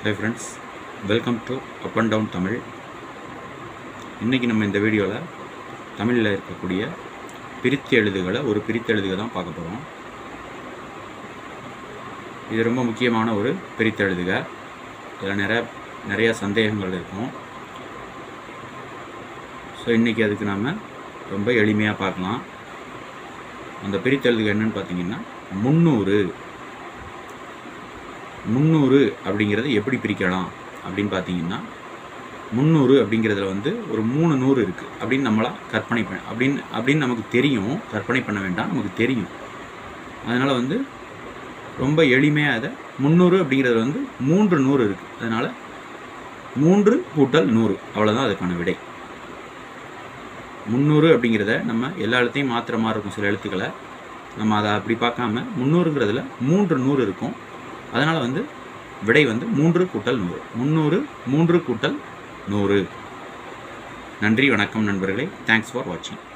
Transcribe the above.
high friends welcome to up and down Tamil இன்றைக்கி நம்ம இந்த வீடியோவில் தமிழில் இருக்கக்கூடிய பிரித்து எழுதுகளை ஒரு பிரித்து எழுதுக தான் பார்க்க போகிறோம் இது ரொம்ப முக்கியமான ஒரு பிரித்து எழுதுக இதில் நிறைய நிறைய சந்தேகங்கள் இருக்கும் ஸோ இன்றைக்கி அதுக்கு நாம் ரொம்ப எளிமையாக பார்க்கலாம் அந்த பிரித்தெழுதுக என்னன்னு பார்த்தீங்கன்னா முந்நூறு முந்நூறு அப்படிங்கிறத எப்படி பிரிக்கலாம் அப்படின்னு பார்த்தீங்கன்னா முந்நூறு அப்படிங்கிறதுல வந்து ஒரு மூணு நூறு இருக்குது அப்படின்னு நம்மளா கற்பனை பண்ண அப்படின்னு அப்படின்னு நமக்கு தெரியும் கற்பனை பண்ண வேண்டாம் நமக்கு தெரியும் அதனால் வந்து ரொம்ப எளிமையாக அதை முந்நூறு அப்படிங்கிறது வந்து மூன்று நூறு இருக்குது அதனால் மூன்று கூட்டல் நூறு அவ்வளோதான் அதுக்கான விடை முந்நூறு அப்படிங்கிறத நம்ம எல்லா எழுத்தையும் மாற்றுற மாதிரி இருக்கும் சில எழுத்துக்களை நம்ம அதை அப்படி பார்க்காம முந்நூறுங்கிறதுல மூன்று நூறு இருக்கும் அதனால் வந்து விடை வந்து மூன்று கூட்டல் நூறு முந்நூறு மூன்று கூட்டல் நூறு நன்றி வணக்கம் நண்பர்களே தேங்க்ஸ் ஃபார் வாட்சிங்